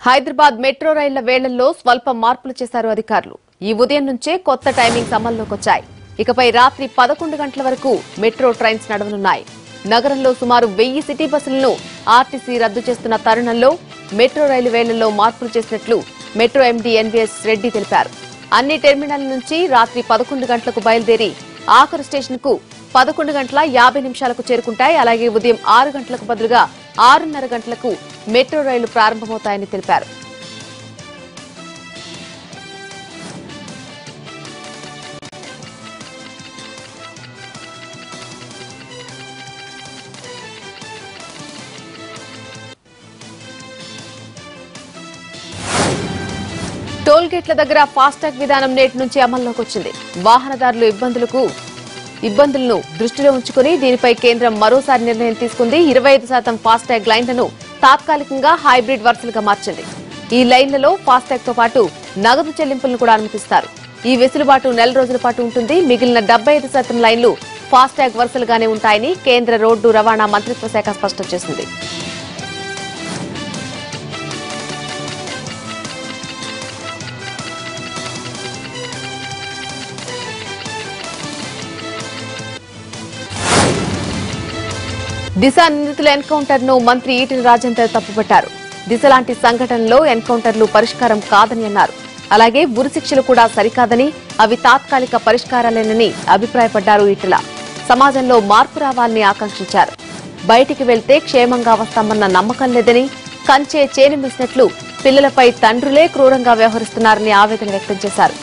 Hyderabad metro రైళ్ల వేళల్లో స్వల్ప మార్పులు చేశారు అధికారులు ఈ ఉదయం నుంచే కొత్త టైమింగ్స్ అమల్లోకి వచ్చాయి ఇకపై రాత్రి పదకొండు గంటల వరకు మెట్రో ట్రైన్స్ నడవనున్నాయి నగరంలో సుమారు వెయ్యి సిటీ బస్సులను ఆర్టీసీ రద్దు చేస్తున్న తరుణంలో మెట్రో రైలు వేళల్లో మార్పులు చేసినట్లు మెట్రో ఎండీ ఎన్వీఎస్ రెడ్డి తెలిపారు అన్ని టెర్మినల్ నుంచి రాత్రి పదకొండు గంటలకు బయలుదేరి ఆఖరు స్టేషన్ కు పదకొండు గంటల యాభై నిమిషాలకు చేరుకుంటాయి అలాగే ఉదయం ఆరు గంటలకు బదులుగా ఆరున్నర గంటలకు మెట్రో రైలు ప్రారంభమవుతాయని తెలిపారు టోల్ గేట్ల దగ్గర ఫాస్టాగ్ విధానం నేటి నుంచి అమల్లోకి వచ్చింది వాహనదారులు ఇబ్బందులకు ఇబ్బందులను దృష్టిలో ఉంచుకుని దీనిపై కేంద్రం మరోసారి నిర్ణయం తీసుకుంది ఇరవై ఐదు శాతం ఫాస్టాగ్ లైన్లను తాత్కాలికంగా హైబ్రిడ్ వరుసలుగా మార్చింది ఈ లైన్లలో ఫాస్టాగ్ తో పాటు నగదు చెల్లింపులను కూడా అనుమతిస్తారు ఈ వెసులుబాటు నెల రోజుల పాటు ఉంటుంది మిగిలిన డెబ్బై ఐదు శాతం లైన్లు ఫాస్టాగ్ వరుసలుగానే ఉంటాయని కేంద్ర రోడ్డు రవాణా మంత్రిత్వ శాఖ స్పష్టం చేసింది దిశ నిందితుల ఎన్కౌంటర్ ను మంత్రి ఈటెల రాజేందర్ తప్పుపట్టారు దిశ లాంటి సంఘటనలో ఎన్కౌంటర్లు పరిష్కారం కాదని అన్నారు అలాగే ఉరిశిక్షలు కూడా సరికాదని అవి తాత్కాలిక పరిష్కారాలేనని అభిప్రాయపడ్డారు ఈటెల సమాజంలో మార్పు రావాలని ఆకాంక్షించారు బయటికి వెళ్తే క్షేమంగా వస్తామన్న నమ్మకం లేదని కంచే చేను మిసినట్లు పిల్లలపై తండ్రులే క్రూరంగా వ్యవహరిస్తున్నారని ఆవేదన వ్యక్తం చేశారు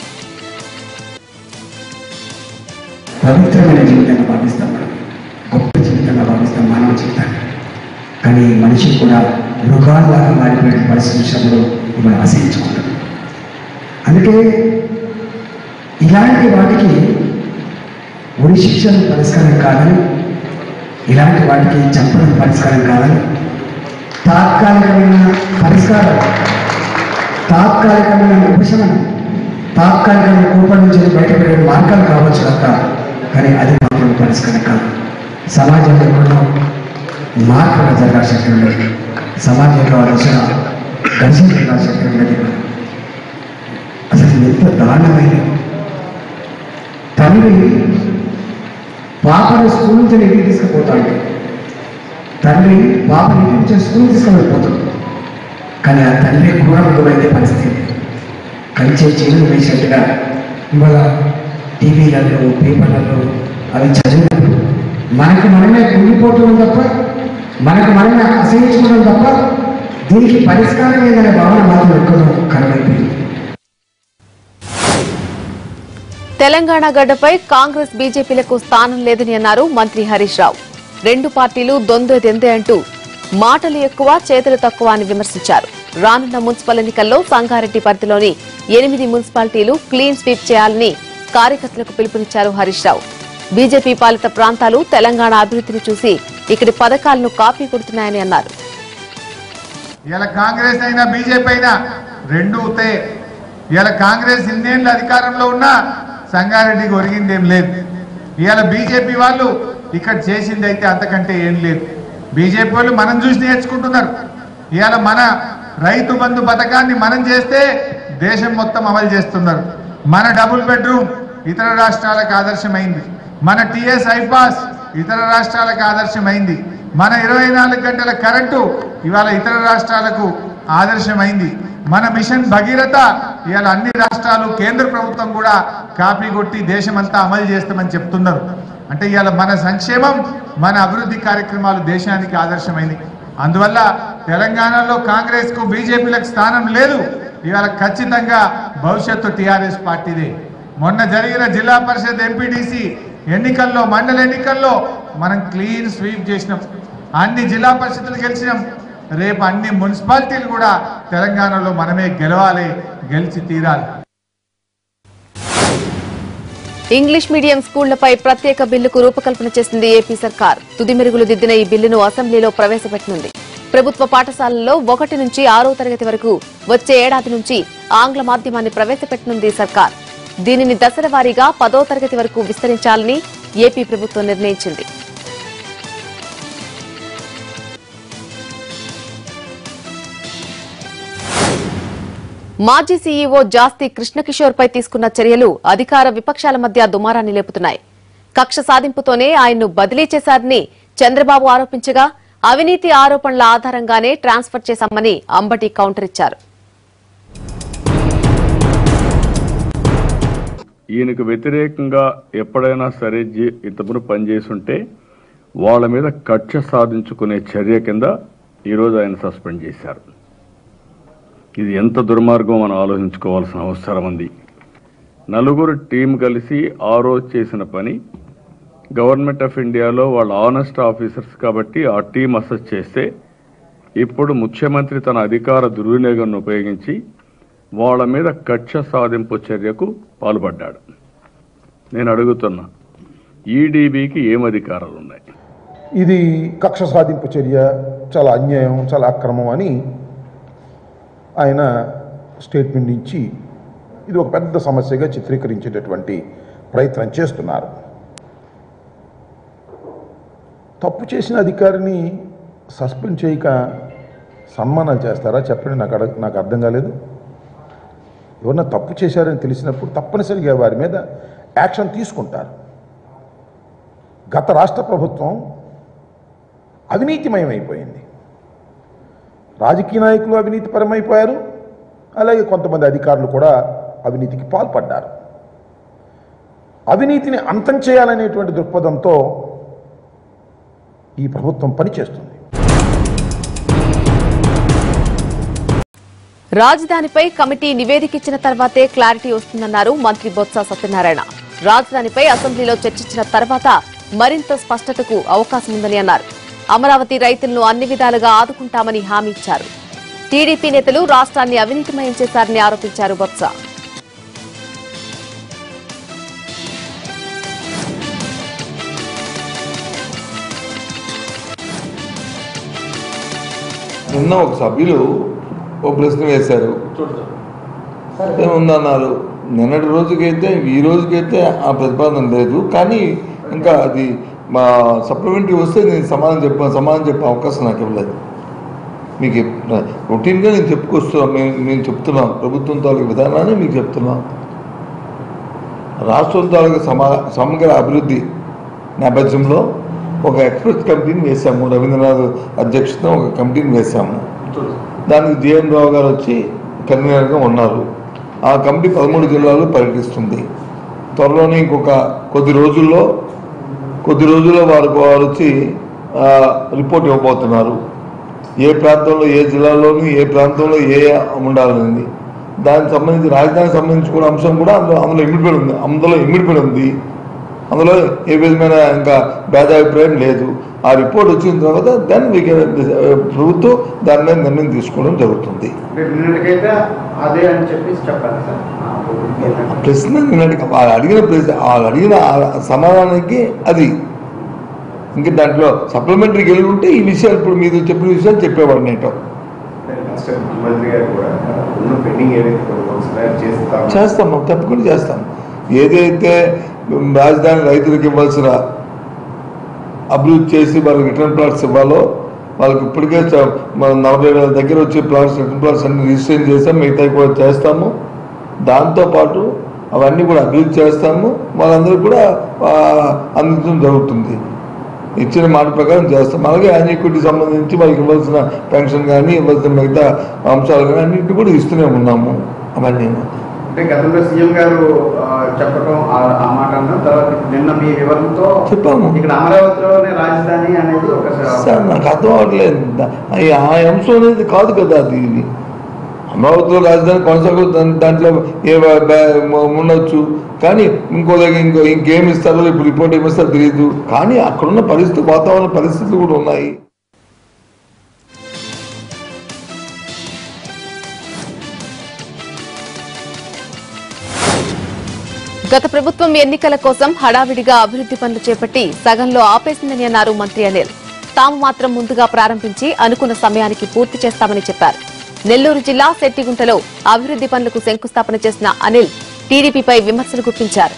పవిత్రమైన జీవితంగా భావిస్తాం మనం గొప్ప జీవితంగా భావిస్తాం మానవ జీవితాన్ని కానీ మనిషి కూడా మృగాల్లాగా మారిపోయిన పరిస్థితి విషయంలో మనం ఆశయించుకుంటాం అందుకే ఇలాంటి వాటికి ఉరి శిక్షలు పరిష్కారం కాదని ఇలాంటి వాటికి చంపడం పరిష్కారం కాదని తాత్కాలికమైన పరిష్కారం తాత్కాలికమైన ఉపశమనం తాత్కాలికమైన కోపం నుంచి బయటపడే మార్గాలు కావచ్చు తప్ప కానీ అది మాత్రం పరిష్కారం కాదు సమాజంలో ఎక్కడో మార్పుగా జరగాల్సిన శక్తి ఉండదు సమాజంలో దశ ఘర్షణ జరగాల్సిన శక్తి ఉండదు అసలు ఎంత దారుణమైన తండ్రి పాపను స్కూల్ నుంచి ఇంటికి తీసుకుపోతాడు తండ్రి పాపని ఇంటి నుంచి స్కూల్ తీసుకువెళ్ళిపోతాడు కానీ ఆ తండ్రి క్రూరమైన పరిస్థితి కంచే చేతులు వేసినట్టుగా ఇవాళ టీవీలలో పేపర్లలో అవి చదివినప్పుడు మనకు మనమే కుంగిపోవడం తప్ప మనకు మనమే అసహించుకోవడం తప్ప దీనికి పరిష్కారం ఏదనే భావన మాత్రం ఎక్కడో కనుమైపోయింది తెలంగాణ గడ్డపై కాంగ్రెస్ బీజేపీలకు స్థానం లేదని అన్నారు మంత్రి హరీష్ రావు రెండు పార్టీలు దొందే దెందే అంటూ మాటలు ఎక్కువ చేతులు తక్కువ అని విమర్శించారు రానున్న మున్సిపల్ ఎన్నికల్లో సంగారెడ్డి పరిధిలోని ఎనిమిది మున్సిపాలిటీలు క్లీన్ స్వీప్ చేయాలని కార్యకర్తలకు పిలుపునిచ్చారు హరీష్ రావు బీజేపీ పాలిత ప్రాంతాలు తెలంగాణ అభివృద్ధిని చూసి ఇక్కడి పథకాలను కాపీ కొడుతున్నాయని అన్నారు ఇలా కాంగ్రెస్ అయినా బీజేపీ అయినా రెండు అవుతాయి ఇలా కాంగ్రెస్ ఇన్నేళ్ళు అధికారంలో ఉన్నా సంగారెడ్డికి ఒరిగింది ఏం లేదు ఇవాళ బీజేపీ వాళ్ళు ఇక్కడ చేసింది అయితే అంతకంటే ఏం లేదు బీజేపీ వాళ్ళు మనం చూసి నేర్చుకుంటున్నారు ఇవాళ మన రైతు బంధు పథకాన్ని మనం చేస్తే దేశం మొత్తం అమలు చేస్తున్నారు మన డబుల్ బెడ్రూమ్ ఇతర రాష్ట్రాలకు ఆదర్శమైంది మన టిఎస్ ఐపాస్ ఇతర రాష్ట్రాలకు ఆదర్శమైంది మన ఇరవై నాలుగు గంటల కరెంటు ఇవాళ ఇతర రాష్ట్రాలకు ఆదర్శమైంది మన మిషన్ భగీరథ ఇవాళ అన్ని రాష్ట్రాలు కేంద్ర ప్రభుత్వం కూడా కాపీ కొట్టి దేశమంతా అమలు చేస్తామని చెప్తున్నారు అంటే ఇవాళ మన సంక్షేమం మన అభివృద్ధి కార్యక్రమాలు దేశానికి ఆదర్శమైంది అందువల్ల తెలంగాణలో కాంగ్రెస్ కు బీజేపీలకు స్థానం లేదు ఇవాళ ఖచ్చితంగా భవిష్యత్తు టీఆర్ఎస్ పార్టీదే మొన్న జరిగిన జిల్లా పరిషత్ ఎంపీటీసీ ఎన్నికల్లో మండల ఎన్నికల్లో మనం క్లీన్ స్వీప్ చేసినాం అన్ని జిల్లా పరిషత్తులు గెలిచినాం రేపు అన్ని మున్సిపాలిటీలు కూడా తెలంగాణలో మనమే గెలవాలి గెలిచి తీరాలి ఇంగ్లీష్ మీడియం స్కూళ్లపై ప్రత్యేక బిల్లుకు రూపకల్పన చేసింది ఏపీ సర్కార్ తుది మెరుగులు దిద్దిన ఈ బిల్లును అసెంబ్లీలో ప్రవేశపెట్టనుంది ప్రభుత్వ పాఠశాలల్లో ఒకటి నుంచి ఆరో తరగతి వరకు వచ్చే ఏడాది నుంచి ఆంగ్ల మాధ్యమాన్ని ప్రవేశపెట్టనుంది సర్కార్ దీనిని దశల వారీగా పదో తరగతి వరకు విస్తరించాలని ఏపీ ప్రభుత్వం నిర్ణయించింది మాజీ సీఈఓ జాస్తి కృష్ణకిషోర్ పై తీసుకున్న చర్యలు అధికార విపక్షాల మధ్య దుమారాన్ని లేపుతున్నాయి కక్ష సాధింపుతోనే ఆయన్ను బదిలీ చేశారని చంద్రబాబు ఆరోపించగా అవినీతి ఆరోపణల ఆధారంగానే ట్రాన్స్ఫర్ చేశామని అంబటి కౌంటర్ ఇచ్చారు ఈయనకు వ్యతిరేకంగా ఎప్పుడైనా సరే జీ- ఇంతకుముందు పనిచేస్తుంటే వాళ్ళ మీద కక్ష సాధించుకునే చర్య కింద ఈరోజు ఆయన సస్పెండ్ చేశారు ఇది ఎంత దుర్మార్గం మనం ఆలోచించుకోవాల్సిన అవసరం ఉంది నలుగురు టీం కలిసి ఆ రోజు చేసిన పని గవర్నమెంట్ ఆఫ్ ఇండియాలో వాళ్ళ ఆనెస్ట్ ఆఫీసర్స్ కాబట్టి ఆ టీం అసెస్ చేస్తే ఇప్పుడు ముఖ్యమంత్రి తన అధికార దుర్వినియోగాన్ని ఉపయోగించి వాళ్ళ మీద కక్ష సాధింపు చర్యకు పాల్పడ్డాడు నేను అడుగుతున్నా ఈడీబీకి ఏం అధికారాలు ఉన్నాయి ఇది కక్ష సాధింపు చర్య చాలా అన్యాయం చాలా అక్రమం అని ఆయన స్టేట్మెంట్ ఇచ్చి ఇది ఒక పెద్ద సమస్యగా చిత్రీకరించేటటువంటి ప్రయత్నం చేస్తున్నారు తప్పు చేసిన అధికారిని సస్పెండ్ చేయక సన్మానాలు చేస్తారా చెప్పండి నాకు అడ నాకు అర్థం కాలేదు ఎవరన్నా తప్పు చేశారని తెలిసినప్పుడు తప్పనిసరిగా వారి మీద యాక్షన్ తీసుకుంటారు గత రాష్ట్ర ప్రభుత్వం అవినీతిమయమైపోయింది రాజకీయ నాయకులు అవినీతిపరమైపోయారు అలాగే కొంతమంది అధికారులు కూడా అవినీతికి పాల్పడ్డారు అవినీతిని అంతం చేయాలనేటువంటి దృక్పథంతో ఈ ప్రభుత్వం పనిచేస్తుంది రాజధానిపై కమిటీ నివేదిక ఇచ్చిన తర్వాతే క్లారిటీ వస్తుందన్నారు మంత్రి బొత్స సత్యనారాయణ రాజధానిపై అసెంబ్లీలో చర్చించిన తర్వాత మరింత స్పష్టతకు అవకాశం ఉందని అన్నారు అమరావతి రైతులను అన్ని విధాలుగా ఆదుకుంటామని హామీ ఇచ్చారు టీడీపీ నేతలు రాష్ట్రాన్ని అవినీతిమయం చేశారని ఆరోపించారు బొత్స నిన్న ఒక సభ్యులు ఒక ప్రశ్న వేశారు ఏముందన్నారు నిన్నటి రోజుకైతే ఈ రోజుకైతే ఆ ప్రతిపాదన లేదు కానీ ఇంకా అది మా సప్లిమెంటరీ వస్తే నేను సమాధానం చెప్ప సమాధానం చెప్పే అవకాశం నాకు ఇవ్వలేదు మీకు రొటీన్గా నేను చెప్పుకొస్తున్నాం మేము మేము చెప్తున్నాం ప్రభుత్వం తాలూకు విధానాన్ని మీకు చెప్తున్నాం రాష్ట్రం తాలూకు సమా సమగ్ర అభివృద్ధి నేపథ్యంలో ఒక ఎక్స్పర్ట్ కమిటీని వేశాము రవీంద్రనాథ్ అధ్యక్షతన ఒక కమిటీని వేశాము దానికి జిఎన్ రావు గారు వచ్చి కన్వీనర్గా ఉన్నారు ఆ కమిటీ పదమూడు జిల్లాలు పర్యటిస్తుంది త్వరలోనే ఇంకొక కొద్ది రోజుల్లో కొద్ది రోజుల్లో వారు వారు వచ్చి ఆ, రిపోర్ట్ ఇవ్వబోతున్నారు ఏ ప్రాంతంలో ఏ జిల్లాలోనూ ఏ ప్రాంతంలో ఏ ఉండాలనేది దానికి సంబంధించి రాజధానికి సంబంధించుకున్న అంశం కూడా అందులో అందులో ఇమిడిపడి ఉంది అందులో ఇమిడిపడి ఉంది అందులో ఏ విధమైన ఇంకా భేదాభిప్రాయం లేదు ఆ రిపోర్ట్ వచ్చిన తర్వాత దెన్ వీ ప్రభుత్వం దాని మీద నిర్ణయం తీసుకోవడం జరుగుతుంది అంటే నిన్నటికైతే అదే అని చెప్పేసి చెప్పాలి సార్ ఆ ప్రశ్న నిన్నటికి వాళ్ళు అడిగిన ప్రశ్న వాళ్ళు అడిగిన ఆ సమాధానానికి అది ఇంకా దాంట్లో సప్లిమెంటరీ గెలిగి ఉంటే ఈ విషయాలు ఇప్పుడు మీరు చెప్పిన విషయాలు చెప్పేవాడు నేను రాష్ట్ర ముఖ్యమంత్రి గారు కూడా ఉన్న పెండింగ్ ఏదైతే కొన్ని వస్తున్నాయో చేస్తాం చేస్తాం తప్పకుండా చేస్తాం ఏదైతే రాజధాని రైతులకు ఇవ్వాల్సిన అభివృద్ధి చేసి వాళ్ళకి రిటర్న్ ప్లాట్స్ ఇవ్వాలో వాళ్ళకి ఇప్పటికే చ- మన నలభై వేల దగ్గర వచ్చే ప్లాట్స్ రిటర్న్ ప్లాట్స్ అన్ని రిజిస్ట్రేషన్ చేస్తాం మిగతా కూడా చేస్తాము దాంతోపాటు అవన్నీ కూడా అభివృద్ధి చేస్తాము వాళ్ళందరూ కూడా ఆ, అందించడం జరుగుతుంది ఇచ్చిన మాట ప్రకారం చేస్తాం అలాగే యాన్యుటీ సంబంధించి వాళ్ళకి ఇవ్వాల్సిన పెన్షన్ కానీ ఇవ్వాల్సిన మిగతా అంశాలు కానీ అన్నింటి కూడా ఇస్తూనే ఉన్నాము అవన్నీ అంటే గతంలో సీఎం గారు ఆ, చెప్పడం ఆ- ఆ మాట అన్నారు తర్వాత నిన్న మీ వివరణతో చెప్పాము. ఇక్కడ అమరావతిలోనే రాజధాని అనేది ఒక సార్ నాకు అర్థం అవ్వట్లేదు దా- ఈ- ఆ అంశం అనేది కాదు కదా అది ఇది అమరావతిలో రాజధాని కొనసాగు దాని- దాంట్లో ఏ బ- బ- ఉండొచ్చు కానీ ఇంకో దగ్గర ఇంకో ఇంకేం ఇస్తారో ఇప్పుడు రిపోర్ట్ ఏమి ఇస్తారో తెలియదు కానీ అక్కడున్న పరిస్థితి వాతావరణ పరిస్థితులు కూడా ఉన్నాయి గత ప్రభుత్వం ఎన్నికల కోసం హడావిడిగా అభివృద్ధి పనులు చేపట్టి సగంలో ఆపేసిందని అన్నారు మంత్రి అనిల్ తాము మాత్రం ముందుగా ప్రారంభించి అనుకున్న సమయానికి పూర్తి చేస్తామని చెప్పారు నెల్లూరు జిల్లా శెట్టిగుంటలో అభివృద్ధి పనులకు శంకుస్థాపన చేసిన అనిల్ టీడీపీపై విమర్శలు గుప్పించారు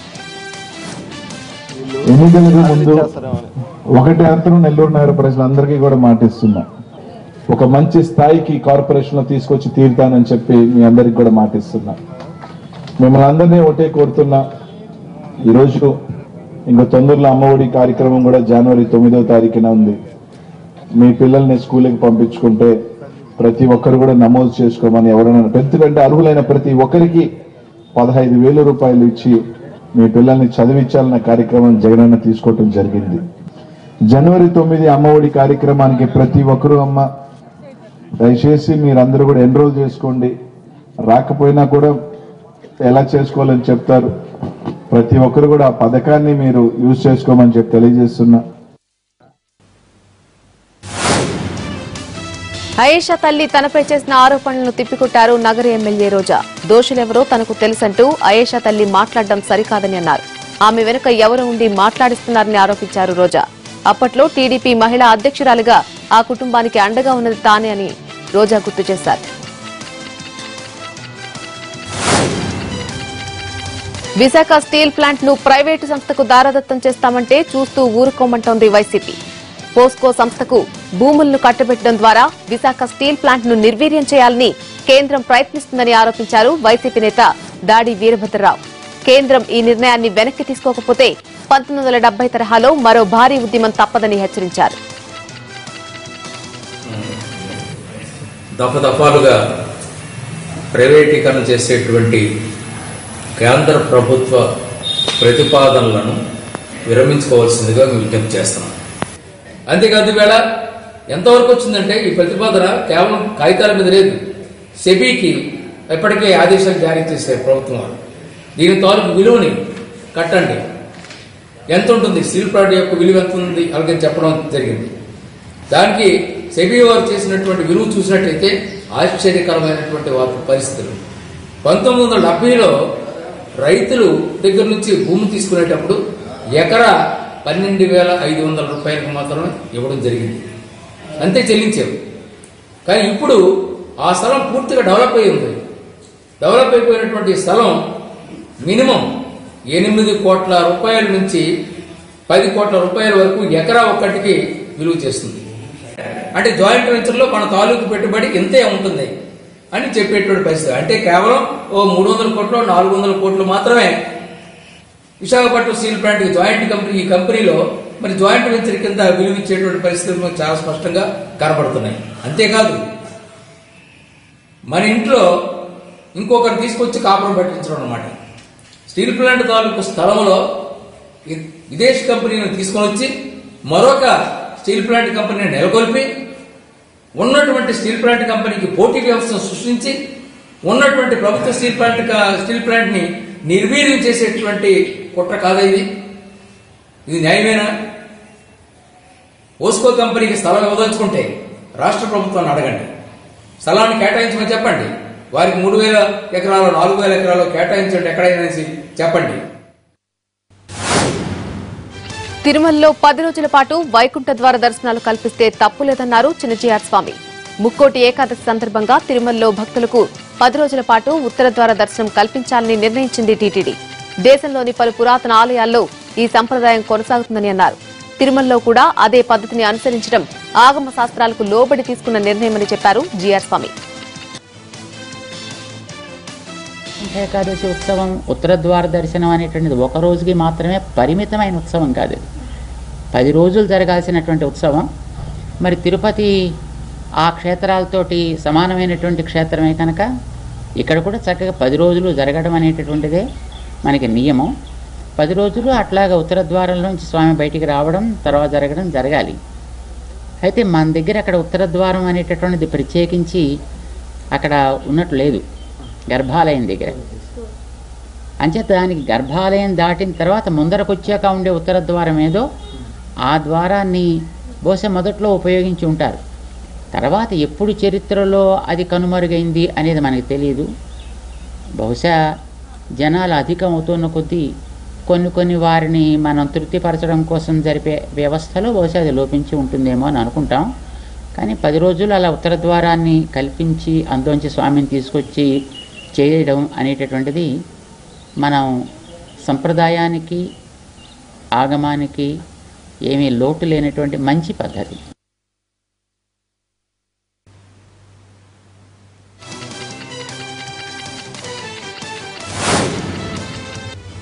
ఎన్నికలకు ముందు ఒకటి అంతరం నెల్లూరు నగర ప్రజలందరికీ కూడా మాటిస్తున్నా ఒక మంచి స్థాయికి కార్పొరేషన్లో తీసుకొచ్చి తీరుతానని చెప్పి మీ అందరికి కూడా మాటిస్తున్నా మిమ్మల్ని అందరినీ ఒకటే కోరుతున్నా ఈరోజు ఇంకా తొందరలో అమ్మఒడి కార్యక్రమం కూడా జనవరి తొమ్మిదో తారీఖున ఉంది మీ పిల్లల్ని స్కూల్కి పంపించుకుంటే ప్రతి ఒక్కరు కూడా నమోదు చేసుకోమని ఎవరైనా ఎందుకంటే అర్హులైన ప్రతి ఒక్కరికి పదహైదు వేల రూపాయలు ఇచ్చి మీ పిల్లల్ని చదివించాలన్న కార్యక్రమం జగనన్న తీసుకోవటం జరిగింది జనవరి తొమ్మిది అమ్మఒడి కార్యక్రమానికి ప్రతి ఒక్కరూ అమ్మ దయచేసి మీరందరూ కూడా ఎన్రోల్ చేసుకోండి రాకపోయినా కూడా ఎలా చేసుకోవాలని చెప్తారు ప్రతి ఒక్కరు కూడా ఆ పథకాన్ని మీరు యూజ్ చేసుకోమని చెప్పి తెలియజేస్తున్నా అయేషా తల్లి తనపై చేసిన ఆరోపణలను తిప్పికొట్టారు నగర ఎమ్మెల్యే రోజా దోషులెవరో తనకు తెలుసంటూ అయేషా తల్లి మాట్లాడడం సరికాదని అన్నారు ఆమె వెనుక ఎవరు ఉండి మాట్లాడిస్తున్నారని ఆరోపించారు రోజా అప్పట్లో టీడీపీ మహిళా అధ్యక్షురాలిగా ఆ కుటుంబానికి అండగా ఉన్నది తానే అని రోజా గుర్తు చేశారు విశాఖ స్టీల్ ప్లాంట్ ను ప్రైవేటు సంస్థకు దారదత్తం చేస్తామంటే చూస్తూ ఊరుకోమంటోంది వైసీపీ పోస్కో సంస్థకు భూములను కట్టబెట్టడం ద్వారా విశాఖ స్టీల్ ప్లాంట్ ను నిర్వీర్యం చేయాలని కేంద్రం ప్రయత్నిస్తుందని ఆరోపించారు వైసీపీ నేత దాడి వీరభద్రరావు కేంద్రం ఈ నిర్ణయాన్ని వెనక్కి తీసుకోకపోతే పంతొమ్మిది వందల డెబ్బై తరహాలో మరో భారీ ఉద్యమం తప్పదని హెచ్చరించారు దఫదఫాలుగా ప్రైవేటీకరణ చేసేటువంటి కేంద్ర ప్రభుత్వ ప్రతిపాదనలను విరమించుకోవాల్సిందిగా మేము విజ్ఞప్తి చేస్తున్నాం అంతేకాదు ఈవేళ ఎంతవరకు వచ్చిందంటే ఈ ప్రతిపాదన కేవలం కాగితాల మీద లేదు సెబీకి ఇప్పటికే ఆదేశాలు జారీ చేశారు ప్రభుత్వం వారు దీని తాలూకు విలువని కట్టండి ఎంత ఉంటుంది స్టీల్ ప్లాంట్ యొక్క విలువ ఎంత ఉంది అలాగే చెప్పడం జరిగింది దానికి సెబీ వారు చేసినటువంటి విలువ చూసినట్టయితే ఆశ్చర్యకరమైనటువంటి వారి పరిస్థితులు పంతొమ్మిది వందల డెబ్బైలో రైతులు దగ్గర నుంచి భూమి తీసుకునేటప్పుడు ఎకరా పన్నెండు వేల ఐదు వందల రూపాయలకు మాత్రమే ఇవ్వడం జరిగింది అంతే చెల్లించారు కానీ ఇప్పుడు ఆ స్థలం పూర్తిగా డెవలప్ అయి ఉంది డెవలప్ అయిపోయినటువంటి స్థలం మినిమం ఎనిమిది కోట్ల రూపాయల నుంచి పది కోట్ల రూపాయల వరకు ఎకరా ఒక్కటికి విలువ చేస్తుంది అంటే జాయింట్ వెంచర్లో మన తాలూకు పెట్టుబడి ఇంతే ఉంటుంది అని చెప్పేటువంటి పరిస్థితి అంటే కేవలం ఓ మూడు వందల కోట్లు నాలుగు వందల కోట్లు మాత్రమే Visakhapatnam steel plant joint company ఈ కంపెనీలో మరి జాయింట్ వెంచర్ కింద విలువ ఇచ్చేటువంటి పరిస్థితులు మనకు చాలా స్పష్టంగా కనబడుతున్నాయి అంతేకాదు మన ఇంట్లో ఇంకొకరు తీసుకొచ్చి కాపురం పెట్టించడం అనమాట స్టీల్ ప్లాంట్ తాలూకు స్థలంలో వి- విదేశీ కంపెనీని తీసుకొని వచ్చి మరొక స్టీల్ ప్లాంట్ కంపెనీని నెలకొల్పి ఉన్నటువంటి స్టీల్ ప్లాంట్ కంపెనీకి పోటీ వ్యవస్థను సృష్టించి ఉన్నటువంటి ప్రభుత్వ స్టీల్ ప్లాంట్ క- స్టీల్ ప్లాంట్ ని నిర్వీర్యం చేసేటువంటి కుట్ర కాదా ఇది ఇది న్యాయమేనా ఓస్కో కంపెనీకి స్థలం ఇవ్వదలుచుకుంటే రాష్ట్ర ప్రభుత్వాన్ని అడగండి స్థలాన్ని కేటాయించమని చెప్పండి వారికి మూడు వేల ఎకరాలు నాలుగు వేల ఎకరాలు కేటాయించండి ఎక్కడైనా అనేసి చెప్పండి తిరుమలలో పది రోజుల పాటు వైకుంఠ ద్వార దర్శనాలు కల్పిస్తే తప్పు లేదన్నారు చిన్నజీఆర్ స్వామి ముక్కోటి ఏకాదశి సందర్భంగా తిరుమలలో భక్తులకు పది రోజుల పాటు ఉత్తర ద్వార దర్శనం కల్పించాలని నిర్ణయించింది టీటీడీ దేశంలోని పలు పురాతన ఆలయాల్లో ఈ సంప్రదాయం కొనసాగుతుందని అన్నారు తిరుమలలో కూడా అదే పద్ధతిని అనుసరించడం ఆగమ శాస్త్రాలకు లోబడి తీసుకున్న నిర్ణయమని చెప్పారు జీఆర్ స్వామి ఏకాదశి ఉత్సవం ఉత్తర ద్వార దర్శనం అనేటువంటిది ఒక రోజుకి మాత్రమే పరిమితమైన ఉత్సవం కాదు ఇది. పది రోజులు జరగాల్సినటువంటి ఉత్సవం మరి తిరుపతి ఆ క్షేత్రాలతోటి సమానమైనటువంటి క్షేత్రమే కనుక ఇక్కడ కూడా చక్కగా పది రోజులు జరగడం అనేటటువంటిదే మనకి నియమం పది రోజులు అట్లాగా ఉత్తర ద్వారంలోంచి స్వామి బయటికి రావడం తర్వాత జరగడం జరగాలి అయితే మన దగ్గర అక్కడ ఉత్తర ద్వారం అనేటటువంటిది ప్రత్యేకించి అక్కడ ఉన్నట్టు లేదు గర్భాలయం దగ్గర అంచేత దానికి గర్భాలయం దాటిన తర్వాత ముందరకు వచ్చాక ఉండే ఉత్తర ద్వారం ఏదో ఆ ద్వారాన్ని బహుశా మొదట్లో ఉపయోగించి ఉంటారు తర్వాత ఎప్పుడు చరిత్రలో అది కనుమరుగైంది అనేది మనకి తెలియదు బహుశా జనాలు అధికం అవుతున్న కొద్దీ కొన్ని కొన్ని వారిని మనం తృప్తిపరచడం కోసం జరిపే వ్యవస్థలో బహుశా అది లోపించి ఉంటుందేమో అని అనుకుంటాం కానీ పది రోజులు అలా ఉత్తర ద్వారాన్ని కల్పించి అందులోంచి స్వామిని తీసుకొచ్చి చేయడం అనేటటువంటిది మనం సంప్రదాయానికి ఆగమానికి ఏమీ లోటు లేనటువంటి మంచి పద్ధతి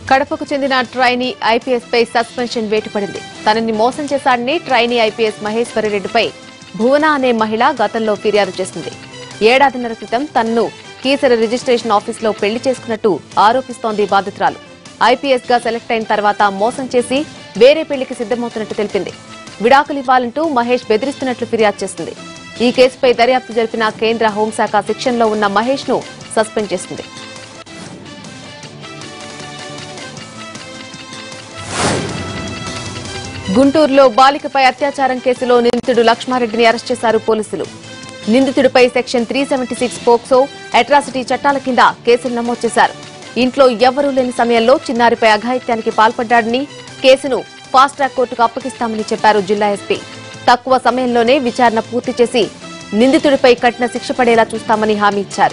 కడపకు చెందిన ట్రైనీ ఐపీఎస్ పై సస్పెన్షన్ వేటు పడింది తనని మోసం చేశాడని ట్రైనీ ఐపీఎస్ మహేశ్వరి రెడ్డిపై భువన అనే మహిళ గతంలో ఫిర్యాదు చేసింది ఏడాదిన్నర క్రితం తన్ను కీసర రిజిస్ట్రేషన్ ఆఫీసులో పెళ్లి చేసుకున్నట్టు ఆరోపిస్తోంది బాధితురాలు ఐపీఎస్ గా సెలెక్ట్ అయిన తర్వాత మోసం చేసి వేరే పెళ్లికి సిద్దమవుతున్నట్టు తెలిపింది విడాకులు ఇవ్వాలంటూ మహేష్ బెదిరిస్తున్నట్లు ఫిర్యాదు చేసింది ఈ కేసుపై దర్యాప్తు జరిపిన కేంద్ర హోంశాఖ శిక్షణలో ఉన్న మహేష్ ను సస్పెండ్ చేసింది గుంటూరులో బాలికపై అత్యాచారం కేసులో నిందితుడు లక్ష్మారెడ్డిని అరెస్ట్ చేశారు పోలీసులు నిందితుడిపై section three seventy six POCSO atrocity చట్టాల కింద కేసులు నమోదు చేశారు ఇంట్లో ఎవ్వరూ లేని సమయంలో చిన్నారిపై అఘాయిత్యానికి పాల్పడ్డాడని కేసును ఫాస్ట్ ట్రాక్ కోర్టుకు అప్పగిస్తామని చెప్పారు జిల్లా ఎస్పీ తక్కువ సమయంలోనే విచారణ పూర్తి చేసి నిందితుడిపై కఠిన శిక్ష పడేలా చూస్తామని హామీ ఇచ్చారు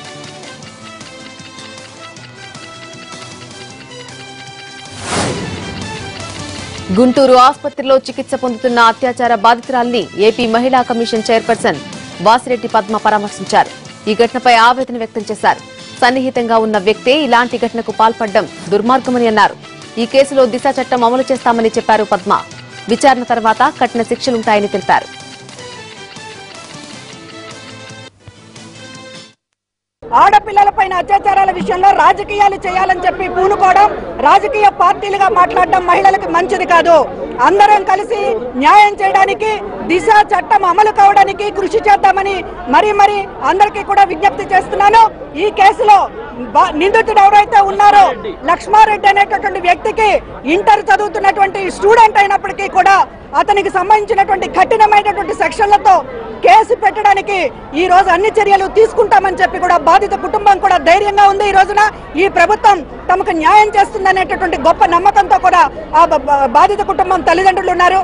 గుంటూరు ఆసుపత్రిలో చికిత్స పొందుతున్న అత్యాచార బాధితురాల్ని ఏపీ మహిళా కమిషన్ చైర్పర్సన్ వాసిరెడ్డి పద్మ పరామర్శించారు ఈ ఘటనపై ఆవేదన వ్యక్తం చేశారు సన్నిహితంగా ఉన్న వ్యక్తే ఇలాంటి ఘటనకు పాల్పడడం దుర్మార్గమని అన్నారు ఈ కేసులో దిశ చట్టం అమలు చేస్తామని చెప్పారు పద్మ విచారణ తర్వాత కఠిన శిక్షలుంటాయని తెలిపారు ఆడపిల్లలపైన అత్యాచారాల విషయంలో రాజకీయాలు చేయాలని చెప్పి పూనుకోవడం రాజకీయ పార్టీలుగా మాట్లాడడం మహిళలకు మంచిది కాదు అందరం కలిసి న్యాయం చేయడానికి దిశ చట్టం అమలు కావడానికి కృషి చేద్దామని మరి మరి అందరికీ కూడా విజ్ఞప్తి చేస్తున్నాను ఈ కేసులో బా- నిందితుడు ఎవరైతే ఉన్నారో లక్ష్మారెడ్డి అనేటటువంటి వ్యక్తికి ఇంటర్ చదువుతున్నటువంటి స్టూడెంట్ అయినప్పటికీ కూడా అతనికి సంబంధించినటువంటి కఠినమైనటువంటి సెక్షన్లతో కేసు పెట్టడానికి ఈ రోజు అన్ని చర్యలు తీసుకుంటామని చెప్పి కూడా బాధిత కుటుంబం కూడా ధైర్యంగా ఉంది ఈ రోజున ఈ ప్రభుత్వం తమకు న్యాయం చేస్తుందనేటటువంటి గొప్ప నమ్మకంతో కూడా ఆ బ- బ- బాధిత కుటుంబం తల్లిదండ్రులు ఉన్నారు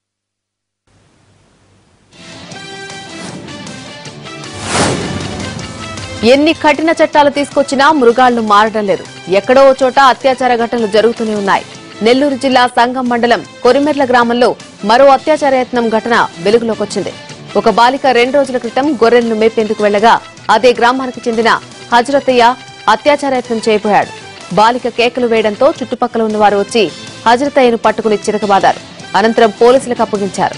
ఎన్ని కఠిన చట్టాలు తీసుకొచ్చినా మృగాళ్లు మారడం లేదు ఎక్కడో ఓ చోట అత్యాచార ఘటనలు జరుగుతూనే ఉన్నాయి నెల్లూరు జిల్లా సంగం మండలం కొరిమెర్ల గ్రామంలో మరో అత్యాచార యత్నం ఘటన వెలుగులోకొచ్చింది ఒక బాలిక రెండు రోజుల క్రితం గొర్రెలను మేపేందుకు వెళ్లగా అదే గ్రామానికి చెందిన హజరతయ్య అత్యాచార యత్నం చేయబోయాడు బాలిక కేకలు వేయడంతో చుట్టుపక్కల ఉన్నవారు వచ్చి హజరతయ్యను పట్టుకుని చిరకబాదారు అనంతరం పోలీసులకు అప్పగించారు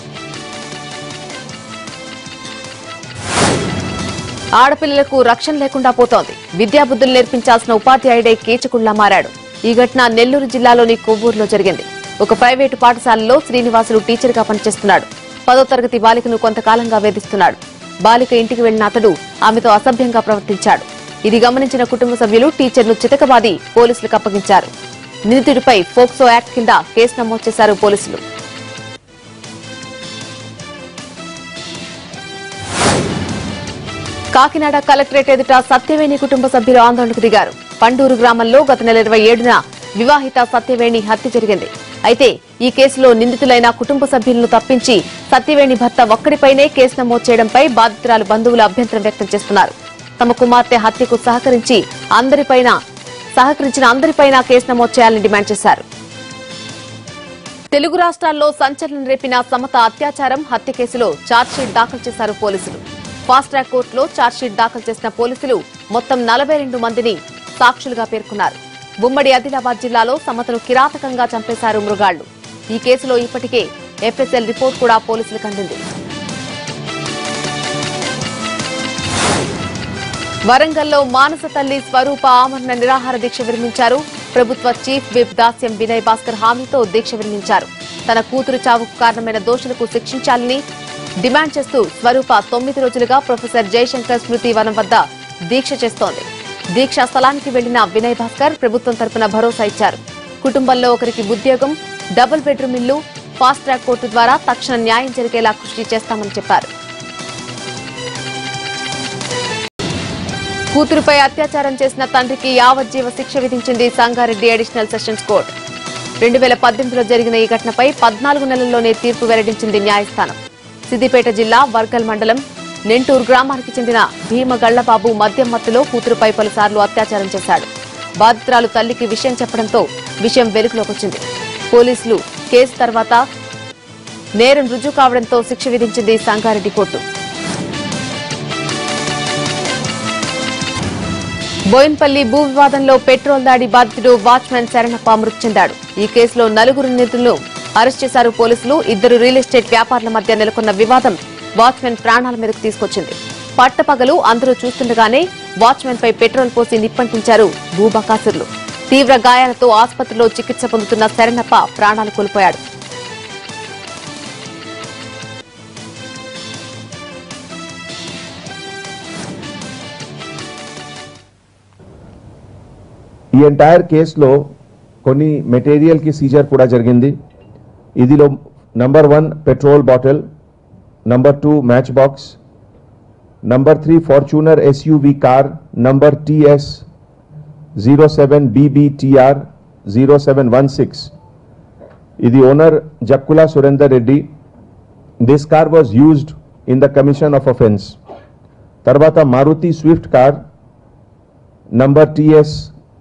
ఆడపిల్లలకు రక్షణ లేకుండా పోతోంది విద్యాబుద్ధులు నేర్పించాల్సిన ఉపాధ్యాయుడే కీచకుళ్లా మారాడు ఈ ఘటన నెల్లూరు జిల్లాలోని కొవ్వూరులో జరిగింది ఒక ప్రైవేటు పాఠశాలలో శ్రీనివాసులు టీచర్గా పనిచేస్తున్నాడు పదో తరగతి బాలికను కొంతకాలంగా వేధిస్తున్నాడు బాలిక ఇంటికి వెళ్లిన అతడు ఆమెతో అసభ్యంగా ప్రవర్తించాడు ఇది గమనించిన కుటుంబ సభ్యులు టీచర్ను చితకబాది పోలీసులకు అప్పగించారు నిందితుడిపై పోక్సో యాక్ట్ కింద కేసు నమోదు చేశారు పోలీసులు కాకినాడ కలెక్టరేట్ ఎదుట సత్యవేణి కుటుంబ సభ్యులు ఆందోళనకు దిగారు పండూరు గ్రామంలో గత నెల ఇరవై ఏడున వివాహిత సత్యవేణి హత్య జరిగింది అయితే ఈ కేసులో నిందితులైన కుటుంబ సభ్యులను తప్పించి సత్యవేణి భర్త ఒక్కడిపైనే కేసు నమోదు చేయడంపై బాధితురాలు బంధువులు అభ్యంతరం వ్యక్తం చేస్తున్నారు తమ కుమార్తె హత్యకు సహకరించి అందరిపైన సహకరించిన అందరిపైన కేసు నమోదు చేయాలని డిమాండ్ చేశారు తెలుగు రాష్ట్రాల్లో సంచలనం రేపిన సమత అత్యాచారం హత్య కేసులో ఛార్జ్షీట్ దాఖలు చేశారు పోలీసులు ఫాస్ట్ ట్రాక్ కోర్టులో ఛార్జ్షీట్ దాఖలు చేసిన పోలీసులు మొత్తం నలభై రెండు మందిని సాక్షులుగా పేర్కొన్నారు ఉమ్మడి ఆదిలాబాద్ జిల్లాలో సమతను కిరాతకంగా చంపేశారు మృగాళ్లు ఈ కేసులో ఇప్పటికే ఎఫ్ఎస్ఎల్ రిపోర్ట్ కూడా పోలీసులకు అందింది వరంగల్లో మానస తల్లి స్వరూప ఆమరణ నిరాహార దీక్ష విరమించారు ప్రభుత్వ చీఫ్ విప్ దాస్యం వినయ్ భాస్కర్ హామీతో దీక్ష విరమించారు తన కూతురు చావుకు కారణమైన దోషులకు శిక్షించాలని డిమాండ్ చేస్తూ స్వరూప తొమ్మిది రోజులుగా ప్రొఫెసర్ జయశంకర్ స్మృతి వనం వద్ద దీక్ష చేస్తోంది దీక్షా స్థలానికి వెళ్లిన వినయ్ భాస్కర్ ప్రభుత్వం తరపున భరోసా ఇచ్చారు కుటుంబంలో ఒకరికి ఉద్యోగం డబుల్ బెడ్రూమ్ ఇల్లు ఫాస్ట్ ట్రాక్ కోర్టు ద్వారా తక్షణ న్యాయం జరిగేలా కృషి చేస్తామని చెప్పారు కూతురుపై అత్యాచారం చేసిన తండ్రికి యావజ్జీవ శిక్ష విధించింది సంగారెడ్డి అడిషనల్ సెషన్స్ కోర్టు రెండు వేల పద్దెనిమిదిలో జరిగిన ఈ ఘటనపై పద్నాలుగు నెలల్లోనే తీర్పు వెల్లడించింది న్యాయస్థానం సిద్దిపేట జిల్లా వర్గల్ మండలం నెంటూరు గ్రామానికి చెందిన భీమ గళ్లబాబు మద్యం మత్తులో కూతురుపై పలుసార్లు అత్యాచారం చేశాడు బాధితురాలు తల్లికి విషయం చెప్పడంతో విషయం వెలుగులోకొచ్చింది పోలీసులు కేసు తర్వాత నేరం రుజువు కావడంతో శిక్ష విధించింది సంగారెడ్డి కోర్టు బోయిన్పల్లి భూ వివాదంలో పెట్రోల్ దాడి బాధితుడు వాచ్మెన్ శరణప్ప మృతి చెందాడు ఈ కేసులో నలుగురు నిందితులను అరెస్ట్ చేశారు పోలీసులు ఇద్దరు రియల్ ఎస్టేట్ వ్యాపారుల మధ్య నెలకొన్న వివాదం వాచ్మెన్ ప్రాణాల మీదకు తీసుకొచ్చింది పట్టపగలు అందరూ చూస్తుండగానే వాచ్మెన్ పై పెట్రోల్ పోసి నిప్పంటించారు భూబకాసురులు తీవ్ర గాయాలతో ఆసుపత్రిలో చికిత్స పొందుతున్న శరణప్ప ప్రాణాలు కోల్పోయాడు ఈ ఎంటైర్ కేసులో కొన్ని మెటీరియల్కి సీజర్ కూడా జరిగింది ఇదిలో number one petrol bottle number two match box number three Fortuner SUV car number TS zero seven B B T R zero seven one six ఇది owner Jakkula Surender Reddy this car was used in the commission of offence తర్వాత Maruti swift car number TS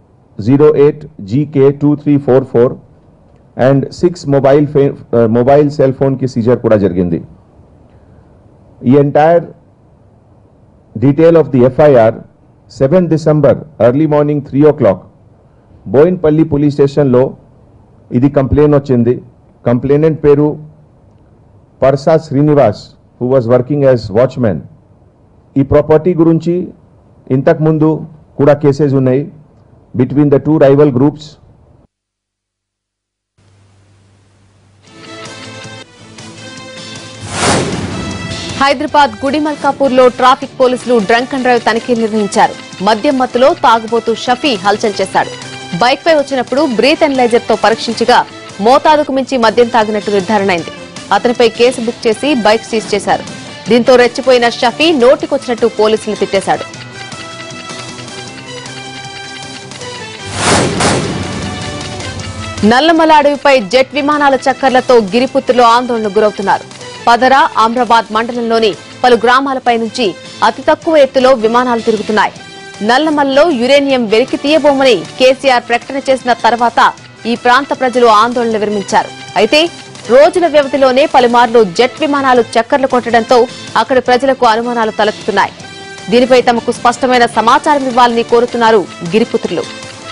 08GK2344 and six mobile mobile cell phone కి seizure కూడా జరిగింది ఈ entire detail of the FIR seven December early morning three oh clock Boinpally police స్టేషన్లో ఇది complaint వచ్చింది complainant పేరు Parsa Srinivas who was working as watchman ఈ property గురించి ఇంతకుముందు కూడా కేసెస్ ఉన్నాయి between the two rival groups Hyderabad Gudimalkapur లో ట్రాఫిక్ పోలీసులు డ్రంక్ అండ్ డ్రైవ్ తనిఖీలు నిర్వహించారు మద్యం మత్తులో తాగుబోతూ షఫీ హల్చల్ చేశాడు బైక్ పై వచ్చినప్పుడు బ్రీత్ ఎనలైజర్ తో పరీక్షించగా మోతాదుకు మించి మద్యం తాగినట్టు నిర్ధారణ అయింది అతనిపై కేసు బుక్ చేసి బైక్ సీజ్ చేశారు దీంతో రెచ్చిపోయిన షఫీ నోటికొచ్చినట్టు పోలీసులు తిట్టేశాడు నల్లమల అడవిపై జెట్ విమానాల చక్కర్లతో గిరిపుత్రులు ఆందోళనకు గురవుతున్నారు పదర ఆమ్రాబాద్ మండలంలోని పలు గ్రామాలపై నుంచి అతి తక్కువ ఎత్తులో విమానాలు తిరుగుతున్నాయి నల్లమలలో యురేనియం వెలికి తీయబోమని కేసీఆర్ ప్రకటన చేసిన తర్వాత ఈ ప్రాంత ప్రజలు ఆందోళన విరమించారు అయితే రోజుల వ్యవధిలోనే పలుమార్లు జెట్ విమానాలు చక్కర్లు కొట్టడంతో అక్కడి ప్రజలకు అనుమానాలు తలెత్తుతున్నాయి దీనిపై తమకు స్పష్టమైన సమాచారం ఇవ్వాలని కోరుతున్నారు గిరిపుత్రులు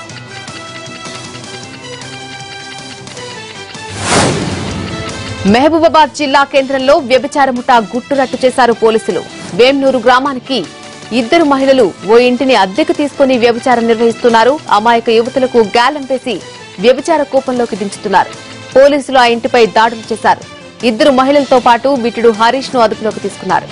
మహబూబాబాద్ జిల్లా కేంద్రంలో వ్యభిచార ముఠా గుట్టురట్టు చేశారు పోలీసులు వేమ్నూరు గ్రామానికి ఇద్దరు మహిళలు ఓ ఇంటిని అద్దెకు తీసుకుని వ్యభిచారం నిర్వహిస్తున్నారు అమాయక యువతులకు గాలం వేసి వ్యభిచార కూపంలోకి దించుతున్నారు పోలీసులు ఆ ఇంటిపై దాడులు చేశారు ఇద్దరు మహిళలతో పాటు బిటుడు హరీష్ ను అదుపులోకి తీసుకున్నారు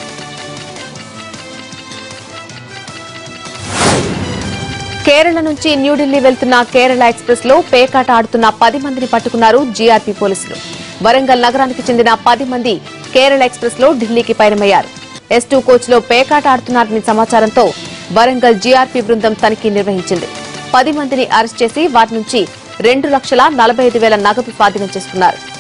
కేరళ నుంచి న్యూఢిల్లీ వెళ్తున్న కేరళ ఎక్స్ప్రెస్ లో పేకాట ఆడుతున్న పది మందిని పట్టుకున్నారు జీఆర్పీ పోలీసులు వరంగల్ నగరానికి చెందిన పది మంది కేరళ ఎక్స్ప్రెస్ లో ఢిల్లీకి పయనమయ్యారు ఎస్ టూ కోచ్ లో పేకాట ఆడుతున్నారని సమాచారంతో వరంగల్ జీఆర్పీ బృందం తనిఖీ నిర్వహించింది పది మందిని అరెస్ట్ చేసి వారి నుంచి రెండు లక్షల నలభై ఐదు వేల నగదు స్వాధీనం చేసుకున్నారు